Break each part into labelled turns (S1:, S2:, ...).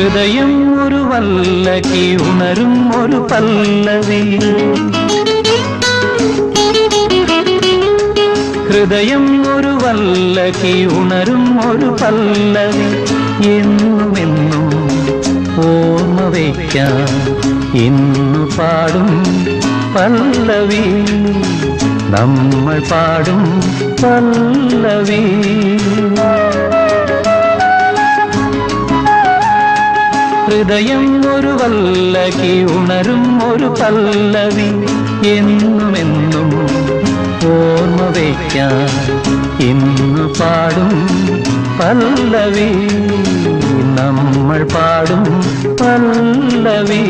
S1: ഹൃദയം ഒരു വല്ലകി ഉണരും ഒരു പല്ലവി ഹൃദയം ഒരു വല്ലകി ഉണരും ഒരു പല്ലവി എന്നുമെന്നും ഓർമ്മ വയ്ക്കാൻ ഇന്നു പാടും പല്ലവി നമ്മൾ പാടും പല്ലവി ഹൃദയം ഒരു വല്ലകി ഉണരും ഒരു പല്ലവി എന്നുമെന്നും ഓർമ്മ വയ്ക്കാൻ ഇന്ന് പാടും പല്ലവി നമ്മൾ പാടും പല്ലവി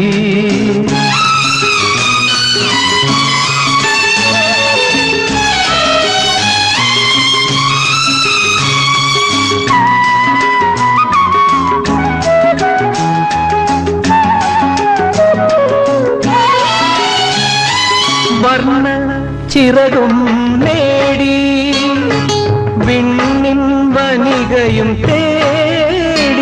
S1: വർണ്ണ ചിറകും നേടി വിണ്ണിൻ വനികയും തേടി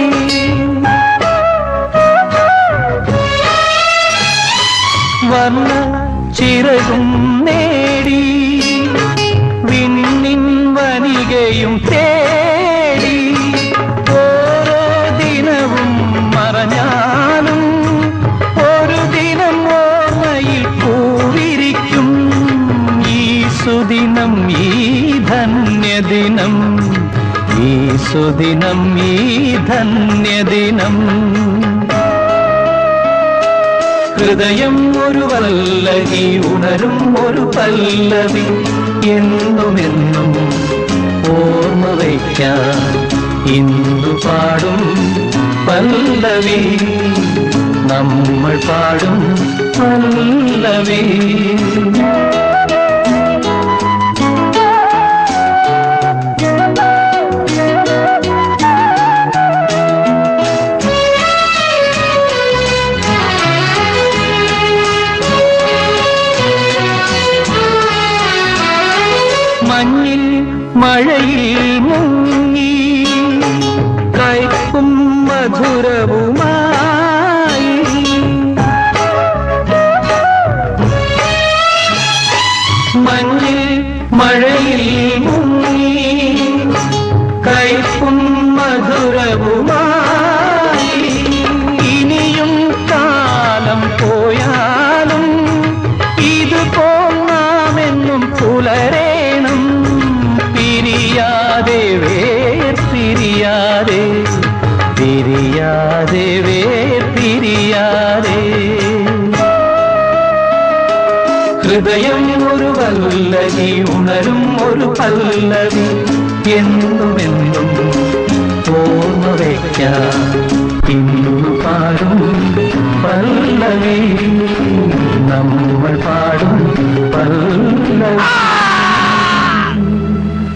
S1: വർണ്ണ ചിറകും നേടി വിണ്ണിൻ വനികയും തേടി ഓരോ ദിനവും മറഞ്ഞാലും ഒരു ദിനം ഓർമ്മയിൽ പൂവിരിക്കും ഈ സുദിനം ഈ ധന്യദിനം ഈ സുദിനം ഈ ധന്യദിനം ഹൃദയം ഒരു വല്ലകി ഉണരും ഒരു പല്ലവി എന്നുമെന്നും ഓർമ്മ വയ്ക്കാൻ ഇന്നു പാടും പല്ലവി നമ്മൾ പാടും പല്ലവി മഞ്ഞിൽ മഴയിൽ മുങ്ങി കയ്പും മധുരവുമായി മഞ്ഞിൽ മഴയിൽ മുങ്ങി കയ്പും മധുരവുമായി ഇനിയും കാലം പോയാലും ഇത് പോന്നാമെന്നും പുലരേണം പിരിയാതെ വേർ പിരിയാതെ പിരിയാതെ വേർ പിരിയാതെ ഹൃദയം ഒരു വല്ലകി ഉണരും ഒരു പല്ലവി എന്നുമെന്നും ഓർമ്മ വയ്ക്കാം